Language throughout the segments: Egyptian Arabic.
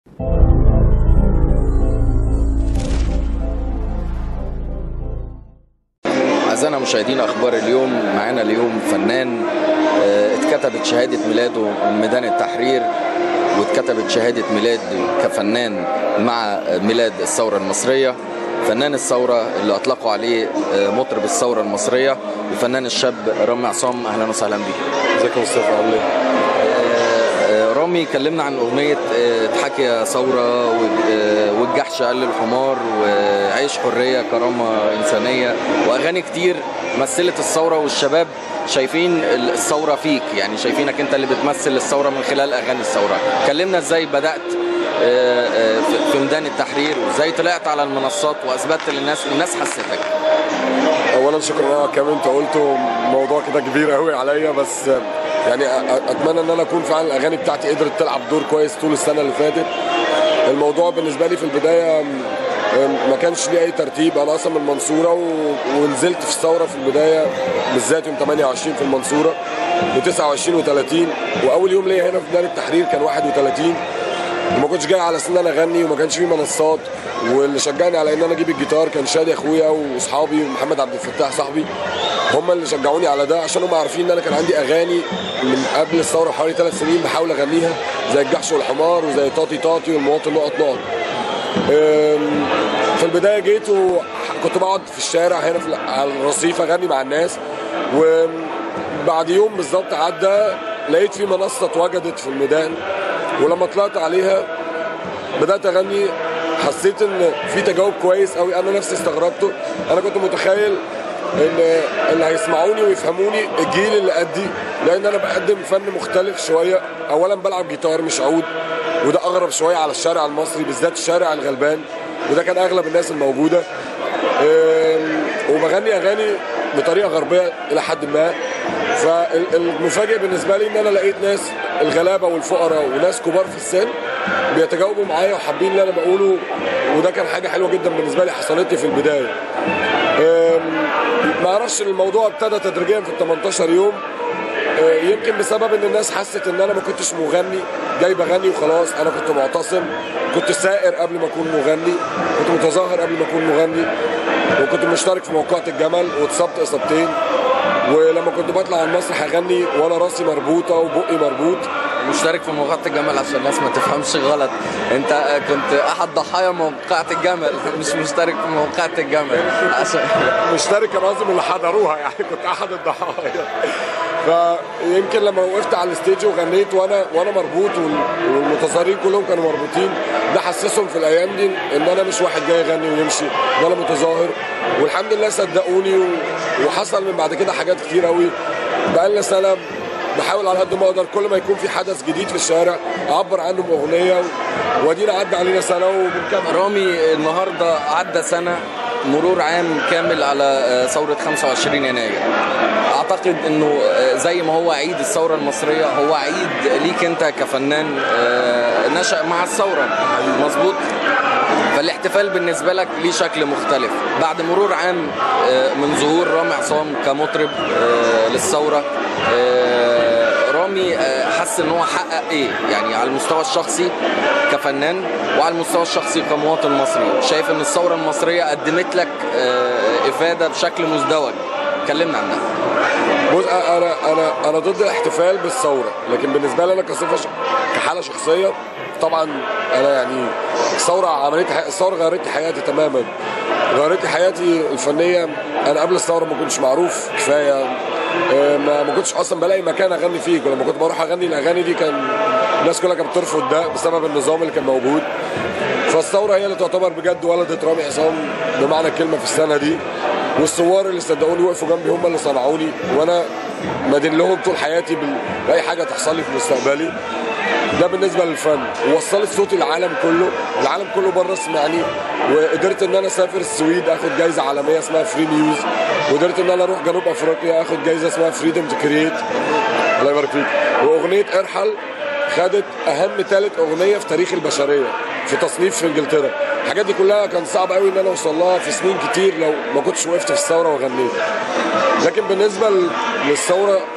أعزائنا مشاهدين أخبار اليوم معانا اليوم فنان آه، اتكتبت شهادة ميلاده من ميدان التحرير واتكتبت شهادة ميلاد كفنان مع ميلاد الثورة المصرية فنان الثورة اللي أطلقوا عليه آه، مطرب الثورة المصرية الفنان الشاب رامي عصام أهلا وسهلا بيك ازيك يا مصطفى عامل ايه؟ آه، رامي كلمنا عن أغنية آه، اضحكي يا ثورة و- آه، والجحش قل الحمار وعيش حرية كرامة إنسانية وأغاني كتير مثلت الثورة والشباب شايفين الثورة فيك يعني شايفينك أنت اللي بتمثل الثورة من خلال أغاني الثورة كلمنا إزاي بدأت آه، آه، في- في ميدان التحرير وإزاي طلعت على المنصات وأثبتت للناس والناس حستك اولا شكرا على الكلام انت قلته موضوع كده كبير قوي عليا بس يعني أ- اتمنى ان انا اكون فعلا الاغاني بتاعتي قدرت تلعب دور كويس طول السنه اللي فاتت الموضوع بالنسبه لي في البدايه م- ما كانش ليه اي ترتيب انا اصلا من المنصوره و... ونزلت في الثوره في البدايه بالذات يوم 28 في المنصوره و29 و30 واول يوم ليا هنا في ميدان التحرير كان 31 وما كنتش جاي على سن انا اغني وما كانش في منصات واللي شجعني على ان انا اجيب الجيتار كان شادي اخويا واصحابي ومحمد عبد الفتاح صاحبي هم اللي شجعوني على ده عشان هم عارفين ان انا كان عندي اغاني من قبل الثوره حوالي ثلاث سنين بحاول اغنيها زي الجحش والحمار وزي طاطي طاطي والمواطن نقط نقط أم، في البدايه جيت وكنت بقعد في الشارع هنا في على الرصيف اغني مع الناس وبعد يوم بالظبط عدى لقيت في منصه اتوجدت في الميدان ولما طلعت عليها بدات اغني حسيت ان في تجاوب كويس قوي انا نفسي استغربته انا كنت متخيل ان اللي هيسمعوني ويفهموني الجيل اللي قدي لان انا بقدم فن مختلف شويه اولا بلعب جيتار مش عود وده اغرب شويه على الشارع المصري بالذات الشارع الغلبان وده كان اغلب الناس الموجوده أم، وبغني اغاني بطريقه غربيه الى حد ما فالمفاجئ بالنسبه لي ان انا لقيت ناس الغلابه والفقراء وناس كبار في السن بيتجاوبوا معايا وحابين اللي انا بقوله وده كان حاجه حلوه جدا بالنسبه لي حصلت لي في البدايه أم، ما اعرفش الموضوع ابتدى تدريجيا في ال 18 يوم آه، يمكن بسبب ان الناس حست ان انا ما كنتش مغني جاي بغني وخلاص انا كنت معتصم كنت سائر قبل ما اكون مغني كنت متظاهر قبل ما اكون مغني وكنت مشترك في موقعة الجمل واتصبت اصابتين ولما كنت بطلع على المسرح اغني وانا راسي مربوطه وبقي مربوط مشترك في موقعة الجمل عشان الناس ما تفهمش غلط انت آه، كنت احد ضحايا موقعة الجمل مش مشترك في موقعة الجمل عشان مشترك كان قصدي من اللي حضروها يعني كنت احد الضحايا فيمكن لما وقفت على الستيج وغنيت وانا وانا مربوط وال- والمتظاهرين كلهم كانوا مربوطين ده حسسهم في الايام دي ان انا مش واحد جاي يغني ويمشي ده انا متظاهر والحمد لله صدقوني و- وحصل من بعد كده حاجات كتير قوي بقالنا سنه بحاول على قد ما اقدر كل ما يكون في حدث جديد في الشارع اعبر عنه باغنيه و- وادينا عدى علينا سنه وبنكمل رامي النهارده عدى سنه مرور عام كامل على آه، ثورة 25 يناير اعتقد انه آه، زي ما هو عيد الثورة المصرية هو عيد ليك انت كفنان آه، نشأ مع الثورة مظبوط فالاحتفال بالنسبة لك ليه شكل مختلف بعد مرور عام آه، من ظهور رامي عصام كمطرب آه، للثورة آه، رامي آه، حس ان هو حقق ايه يعني على المستوى الشخصي كفنان وعلى المستوى الشخصي كمواطن مصري شايف ان الثورة المصرية قدمت لك آه، افادة بشكل مزدوج كلمنا عن ده بص انا انا انا ضد الاحتفال بالثوره لكن بالنسبه لي انا كصفه ش... كحاله شخصيه طبعا انا يعني الثوره عملت حي... الثوره غيرت لي حياتي تماما غيرت لي حياتي الفنيه انا قبل الثوره ما كنتش معروف كفايه آه، ما ما كنتش اصلا بلاقي مكان اغني فيه ولما كنت بروح اغني الاغاني دي كان الناس كلها كانت بترفض ده بسبب النظام اللي كان موجود فالثوره هي اللي تعتبر بجد ولدت رامي عصام بمعنى الكلمه في السنه دي والثوار اللي صدقوني وقفوا جنبي هم اللي صنعوني وانا مدين لهم طول حياتي بال- باي حاجه تحصل لي في مستقبلي ده بالنسبه للفن ووصلت صوتي العالم كله العالم كله بره سمعني وقدرت ان انا اسافر السويد اخد جايزه عالميه اسمها فري نيوز وقدرت ان انا اروح جنوب افريقيا اخد جايزه اسمها فريدم تو كرييت الله يبارك فيك واغنيه ارحل خدت اهم ثالث اغنيه في تاريخ البشريه في تصنيف في انجلترا الحاجات دي كلها كان صعب قوي ان انا اوصل لها في سنين كتير لو ما كنتش وقفت في الثوره وغنيت لكن بالنسبه لل- للثوره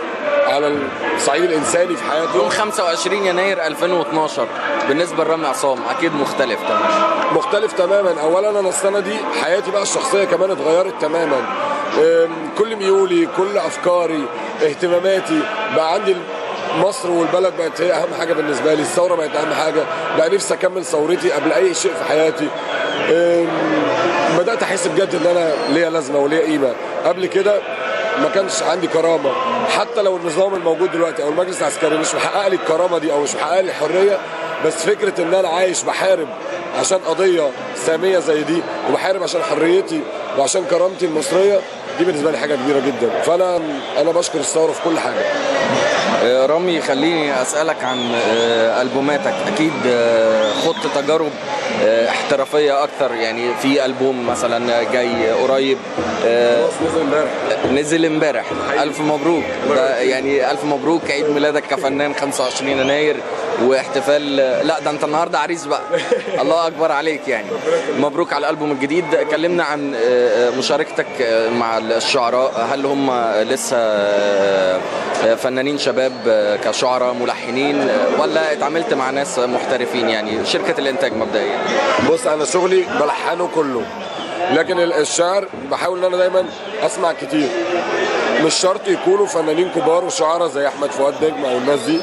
على الصعيد الانساني في حياته يوم 25 يناير 2012 بالنسبه لرامي عصام اكيد مختلف تماما مختلف تماما اولا انا السنه دي حياتي بقى الشخصيه كمان اتغيرت تماما أم، كل ميولي كل افكاري اهتماماتي بقى عندي مصر والبلد بقت هي اهم حاجه بالنسبه لي الثوره بقت اهم حاجه بقى نفسي اكمل ثورتي قبل اي شيء في حياتي أم، بدات احس بجد ان انا ليا لازمه وليا قيمه قبل كده ما كانش عندي كرامه حتى لو النظام الموجود دلوقتي او المجلس العسكري مش محقق لي الكرامه دي او مش محقق لي الحريه بس فكره ان انا عايش بحارب عشان قضيه ساميه زي دي وبحارب عشان حريتي وعشان كرامتي المصريه دي بالنسبه لي حاجه كبيره جدا فانا انا بشكر الثوره في كل حاجه آه، رامي خليني اسالك عن آه، البوماتك اكيد آه، خضت تجارب آه، احترافيه اكثر يعني في البوم مثلا جاي قريب آه، نزل امبارح نزل امبارح الف مبروك ده يعني الف مبروك عيد ميلادك كفنان 25 يناير واحتفال لا ده انت النهارده عريس بقى الله اكبر عليك يعني مبروك على الالبوم الجديد كلمنا عن آه، مشاركتك آه، مع الشعراء هل هم لسه آه، فنانين شباب آه، كشعراء ملحنين آه، ولا اتعاملت مع ناس محترفين يعني شركه الانتاج مبدئيا بص انا شغلي بلحنه كله لكن ال- الشعر بحاول ان انا دايما اسمع كتير مش شرط يكونوا فنانين كبار وشعراء زي احمد فؤاد نجم او الناس دي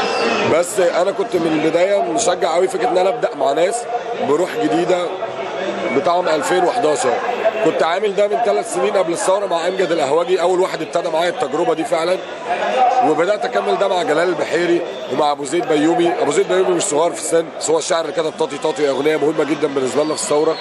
بس انا كنت من البدايه مشجع قوي فكره ان انا ابدا مع ناس بروح جديده بطعم 2011 كنت عامل ده من ثلاث سنين قبل الثوره مع امجد القهوجي اول واحد ابتدى معايا التجربه دي فعلا وبدات اكمل ده مع جلال البحيري ومع ابو زيد بيومي ابو زيد بيومي مش صغير في السن بس هو الشاعر اللي كتب طاطي طاطي اغنيه مهمه جدا بالنسبه لنا في الثوره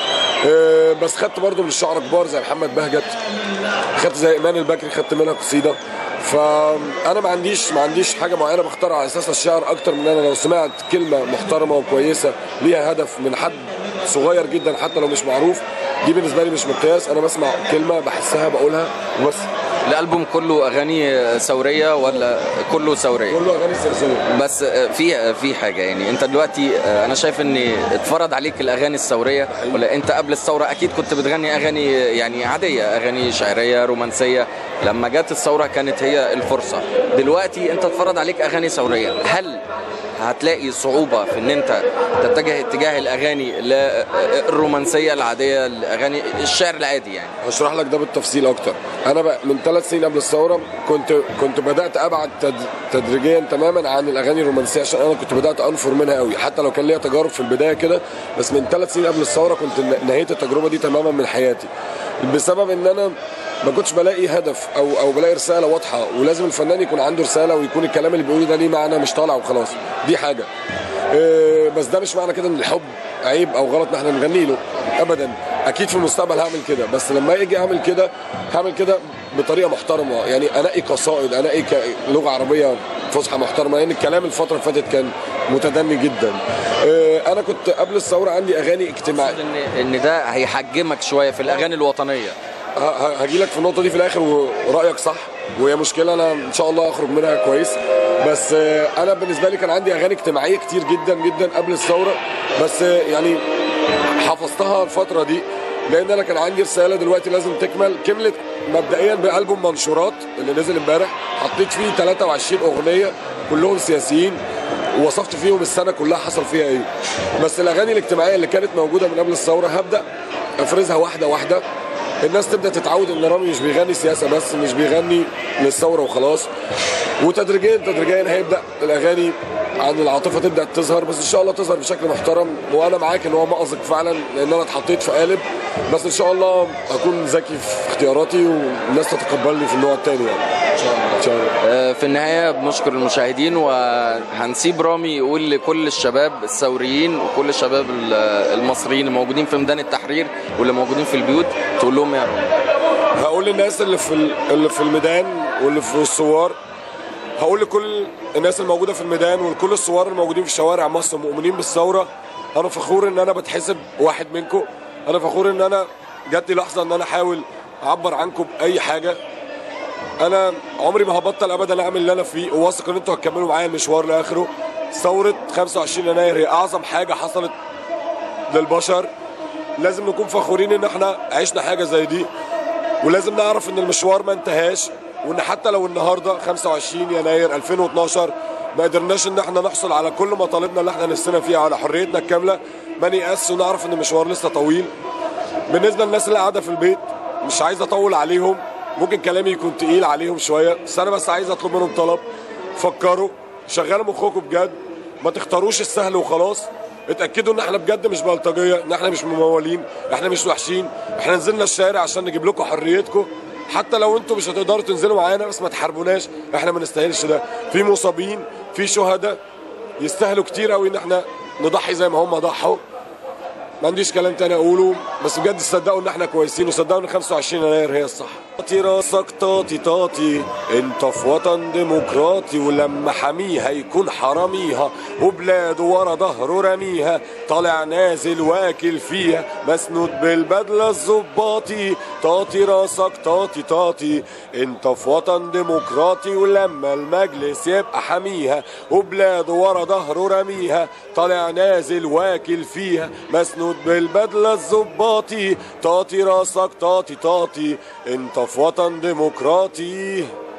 آه، بس خدت برضه من الشعراء كبار زي محمد بهجت خدت زي ايمان البكري خدت منها قصيده فانا ما عنديش ما عنديش حاجه معينه بختار على اساسها الشعر اكتر من انا لو سمعت كلمه محترمه وكويسه ليها هدف من حد صغير جدا حتى لو مش معروف دي بالنسبه لي مش مقياس انا بسمع كلمه بحسها بقولها وبس الالبوم كله اغاني ثوريه ولا كله ثوريه كله اغاني سياسيه بس في في حاجه يعني انت دلوقتي انا شايف ان اتفرض عليك الاغاني الثوريه ولا انت قبل الثوره اكيد كنت بتغني اغاني يعني عاديه اغاني شعريه رومانسيه لما جت الثوره كانت هي الفرصه دلوقتي انت اتفرض عليك اغاني ثوريه هل هتلاقي صعوبة في ان انت تتجه اتجاه الاغاني الرومانسية العادية الاغاني الشعر العادي يعني هشرح لك ده بالتفصيل اكتر انا بقى من ثلاث سنين قبل الثوره كنت كنت بدات ابعد تد تدريجيا تماما عن الاغاني الرومانسيه عشان انا كنت بدات انفر منها قوي حتى لو كان ليا تجارب في البدايه كده بس من ثلاث سنين قبل الثوره كنت نهيت التجربه دي تماما من حياتي بسبب ان انا ما كنتش بلاقي هدف او او بلاقي رساله واضحه ولازم الفنان يكون عنده رساله ويكون الكلام اللي بيقوله ده ليه معنى مش طالع وخلاص دي حاجه إيه بس ده مش معنى كده ان الحب عيب او غلط ان احنا نغني له ابدا اكيد في المستقبل هعمل كده بس لما اجي اعمل كده هعمل كده بطريقه محترمه يعني انقي قصائد انقي لغه عربيه فصحى محترمه لان الكلام الفتره اللي فاتت كان متدني جدا إيه انا كنت قبل الثوره عندي اغاني اجتماعيه ان ان ده هيحجمك شويه في الاغاني الوطنيه هاجي لك في النقطه دي في الاخر ورايك صح وهي مشكله انا ان شاء الله اخرج منها كويس بس انا بالنسبه لي كان عندي اغاني اجتماعيه كتير جدا جدا قبل الثوره بس يعني حفظتها الفتره دي لان انا كان عندي رساله دلوقتي لازم تكمل كملت مبدئيا بالبوم منشورات اللي نزل امبارح حطيت فيه 23 اغنيه كلهم سياسيين ووصفت فيهم السنه كلها حصل فيها ايه بس الاغاني الاجتماعيه اللي كانت موجوده من قبل الثوره هبدا افرزها واحده واحده الناس تبدا تتعود ان رامي مش بيغني سياسه بس مش بيغني للثوره وخلاص وتدريجيا تدريجيا هيبدا الاغاني عن العاطفه تبدا تظهر بس ان شاء الله تظهر بشكل محترم وانا معاك ان هو مأزق فعلا لان انا اتحطيت في قالب بس ان شاء الله اكون ذكي في اختياراتي والناس تتقبلني في النوع الثاني يعني ان شاء الله ان شاء الله في النهايه بنشكر المشاهدين وهنسيب رامي يقول لكل الشباب الثوريين وكل الشباب المصريين الموجودين في ميدان التحرير واللي موجودين في البيوت تقول لهم يا رامي هقول للناس اللي في اللي في الميدان واللي في الثوار هقول لكل الناس الموجوده في الميدان ولكل الثوار الموجودين في شوارع مصر مؤمنين بالثوره انا فخور ان انا بتحسب واحد منكم انا فخور ان انا جات لي لحظه ان انا احاول اعبر عنكم باي حاجه انا عمري ما هبطل ابدا اعمل اللي انا فيه وواثق ان انتوا هتكملوا معايا المشوار لاخره ثوره 25 يناير هي اعظم حاجه حصلت للبشر لازم نكون فخورين ان احنا عشنا حاجه زي دي ولازم نعرف ان المشوار ما انتهاش وان حتى لو النهارده 25 يناير 2012 ما قدرناش ان احنا نحصل على كل مطالبنا اللي احنا نفسنا فيها على حريتنا الكامله ما نيأس ونعرف ان المشوار لسه طويل بالنسبه للناس اللي قاعده في البيت مش عايز اطول عليهم ممكن كلامي يكون تقيل عليهم شويه بس انا بس عايز اطلب منهم طلب فكروا شغلوا مخكم بجد ما تختاروش السهل وخلاص اتاكدوا ان احنا بجد مش بلطجيه ان احنا مش ممولين احنا مش وحشين احنا نزلنا الشارع عشان نجيب لكم حريتكم حتى لو انتوا مش هتقدروا تنزلوا معانا بس ما تحاربوناش احنا ما نستاهلش ده في مصابين في شهداء يستاهلوا كتير قوي ان احنا نضحي زي ما هم ضحوا ما عنديش كلام تاني اقوله بس بجد صدقوا ان احنا كويسين وصدقوا ان 25 يناير هي الصح طاطي راسك طاطي طاطي انت في وطن ديمقراطي ولما حميها يكون حراميها وبلاده ورا ظهره رميها طالع نازل واكل فيها مسنود بالبدله الظباطي طاطي راسك طاطي طاطي انت في وطن ديمقراطي ولما المجلس يبقى حميها وبلاده ورا ظهره رميها طالع نازل واكل فيها مسنود بالبدله الظباطي طاطي راسك طاطي طاطي انت في وطن ديمقراطي